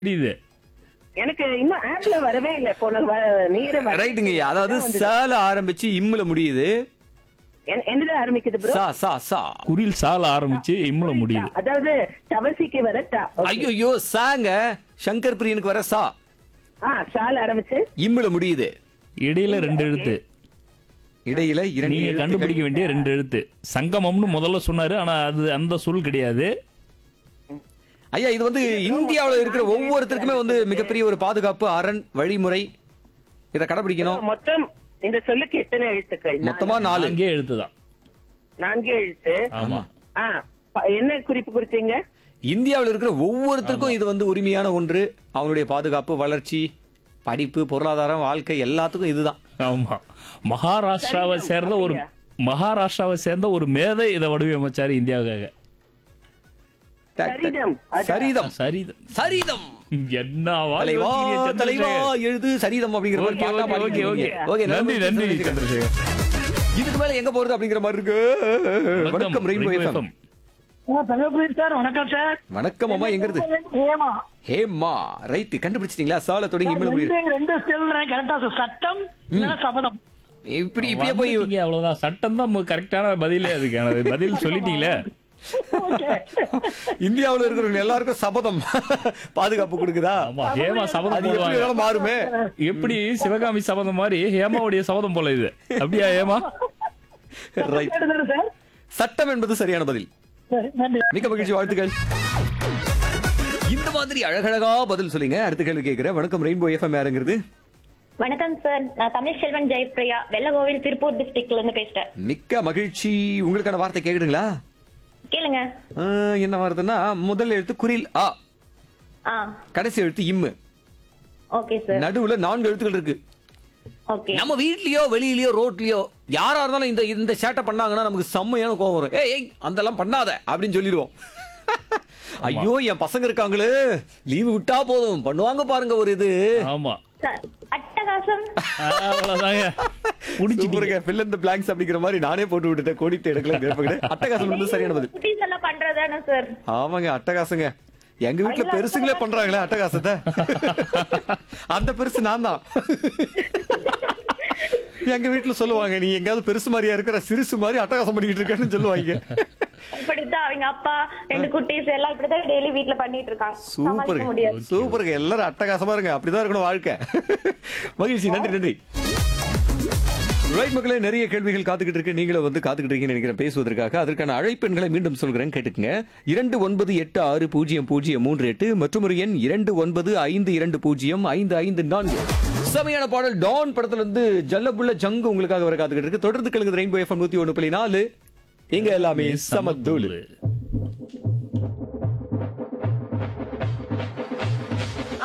புரியுது எனக்கு இன்னும் ஆப்ல வரவே இல்லை போன வ- நீர வர- ரைட்டுங்க அதாவது சால ஆரம்பிச்சு இம்முல முடியுது என்- என்னது ஆரம்பிக்குது ப்ரோ சா சா சா குரில் சால ஆரம்பிச்சு இம்முல முடியுது அதாவது தவசிக்கு வர டா Okay. ஐயோ சாங்க சங்கர் பிரியனுக்கு வர சா ஆ சால் ஆரம்பிச்சு இம்முல முடியுது இடையில ரெண்டு எழுத்து இடையில இரண்டு நீங்க எழுத்துக்கள். கண்டுபிடிக்க வேண்டிய ரெண்டு எழுத்து சங்கமம்னு முதல்ல சொன்னாரு ஆனா அது அந்த சொல் கிடையாது ஐயா இது வந்து இந்தியாவுல இருக்கிற ஒவ்வொருத்தருக்குமே வந்து மிகப்பெரிய ஒரு பாதுகாப்பு அரண் வழிமுறை இத கடைபிடிக்கணும் மொத்தம் இந்த சொல்லுக்கு எத்தனை எழுத்துக்கள் மொத்தமா நாலு அங்கே எழுத்து தான் நான்கு எழுத்து ஆமா ஆ ப- என்ன குறிப்பு கொடுத்தீங்க இந்தியாவுல இருக்கிற ஒவ்வொருத்தருக்கும் இது வந்து உரிமையான ஒன்று அவங்களுடைய பாதுகாப்பு வளர்ச்சி படிப்பு பொருளாதாரம் வாழ்க்கை எல்லாத்துக்கும் இதுதான் ஆமா மகாராஷ்டிராவை சேர்ந்த ஒரு மகாராஷ்டிராவை சேர்ந்த ஒரு மேதை இதை வடிவமைச்சாரு இந்தியாவுக்காக சரிதம். அதான். சரிதம் சரிதான் சரிதம் என்ன தலைவா தலைவா எழுது சரிதம் அப்படிங்கிற மாதிரி ஓகே பாட்டா ஓகே ஓகே ஓகே பாடிக்கிறீங்க. ஓகே நன்றி நன்றி நன்றி சந்திரசேகர் இதுக்கு மேல எங்க போறது அப்படிங்கிற மாதிரி இருக்கு வணக்கம் ரெயின்போ ரெயின்போ எஃப்எம் ஆ, தங்கப்பிரியன் சார் வணக்கம் சார் வணக்கம் அம்மா எங்க இருந்து ஏமா ஹேம்மா ரைட் கண்டுபிடிச்சிட்டீங்களா சால தொடங்கி இம்மல் முடியுது ரெண்டு ரெண்டு ஸ்டெல் கரெக்டா சார் சட்டம் இல்லைன்னா சபதம் இப்படி இப்படியே போய் வந்துட்டீங்க, அவ்வளவுதான் சட்டம் தான் கரெக்டான பதிலே அதுக்கான பதில் சொல்லிட்டீங்களே இந்தியாவுல இருக்கிறவங்க எல்லாருக்கும் சபதம் பாதுகாப்பு கொடுக்குதா ஆமா ஹேமா சபதம் அது எப்படி போடுவாங்க வேணாலும் மாறுமே எப்படி சிவகாமி சபதம் மாதிரி ஹேமாவுடைய சபதம் போல இது அப்படியா ஹேமா ரைட் கேட்டுதானே சார் சட்டம் என்பது சரியான பதில் சரி, நன்றி மிக்க மகிழ்ச்சி வாழ்த்துக்கள் இந்த மாதிரி அழகழகா பதில் சொல்லுங்க அடுத்த கேள்வி கேட்கிறேன் வணக்கம் ரெயின்போ எஃப்எம் யாருங்கிறது வணக்கம் சார் நான் தமிழ்செல்வன் ஜெயப்பிரியா வெள்ளகோவில் திருப்பூர் டிஸ்ட்ரிக்ட்ல இருந்து பேசுறேன் மிக்க மகிழ்ச்சி உங்களுக்கான வார்த்தை கேக்குதுங்களா கேளுங்க ஆ, என்ன வார்த்தைன்னா முதல் எழுத்து குரில் ஆ ஆ கடைசி எழுத்து இம்மு ஓகே சார் நடுவுல நான்கு எழுத்துக்கள் இருக்கு ஓகே நம்ம வீட்லயோ வெளியிலயோ ரோட்லயோ யாரா இருந்தாலும் இந்த இந்த சேட்டை பண்ணாங்கன்னா நமக்கு செம்மையான கோவம் வரும் ஏய் ஏய் அதெல்லாம் பண்ணாத அப்படின்னு சொல்லிடுவோம் ஐயோ என் பசங்க இருக்காங்களே லீவு விட்டா போதும் பண்ணுவாங்க பாருங்க ஒரு இது ஆமா சார் அட்டகாசம் அவ்வளவுதாங்க புடிச்சிட்டீங்க சூப்பருங்க fill in the blanks அப்படிங்கிற மாதிரி நானே போட்டு விட்டுட்டேன் கோடிட்டு எடுக்கல கேட்பேன் அட்டகாசம் வந்து சரியான பதில் குட்டீஸ் எல்லாம் பண்றதானே சார் ஆமாங்க அட்டகாசங்க எங்க வீட்ல பெருசுங்களே பண்றாங்களே அட்டகாசத்தை அந்த பெருசு நான் தான் எங்க வீட்ல சொல்லுவாங்க நீ எங்கயாவது பெருசு மாதிரியா இருக்கிற சிறுசு மாதிரி அட்டகாசம் பண்ணிக்கிட்டு இருக்கேன்னு சொல்லுவாங்க இப்படித்தான் அவங்க அப்பா ரெண்டு குட்டீஸ் எல்லாம் இப்படிதான் டெய்லி வீட்ல பண்ணிட்டு இருக்காங்க சமாளிக்க சூப்பருங்க முடியாது சூப்பருங்க எல்லாரும் அட்டகாசமா இருங்க அப்படிதான் இருக்கணும் வாழ்க்கை மகிழ்ச்சி நன்றி நன்றி ரைட் மக்களே நிறைய கேள்விகள் காத்துக்கிட்டு இருக்கு நீங்களும் வந்து காத்துக்கிட்டு இருக்கீங்கன்னு நினைக்கிறேன் பேசுவதற்காக அதற்கான அழைப்பெண்களை மீண்டும் சொல்கிறேன் கேட்டுக்குங்க இரண்டு ஒன்பது எட்டு ஆறு பூஜ்ஜியம் பூஜ்ஜியம் மூன்று எட்டு மற்றும் ஒரு எண் இரண்டு ஒன்பது ஐந்து இரண்டு பூஜ்ஜியம் ஐந்து ஐந்து நான்கு செமையான பாடல் டான் படத்துல இருந்து ஜல்லபுள்ள ஜங்கு உங்களுக்காக வர காத்துக்கிட்டு இருக்கு தொடர்ந்து கலங்குது ரெயின்போ எஃப்எம் நூத்தி ஒண்ணு புள்ளி நாலு இங்க எல்லாமே சமத்தூள்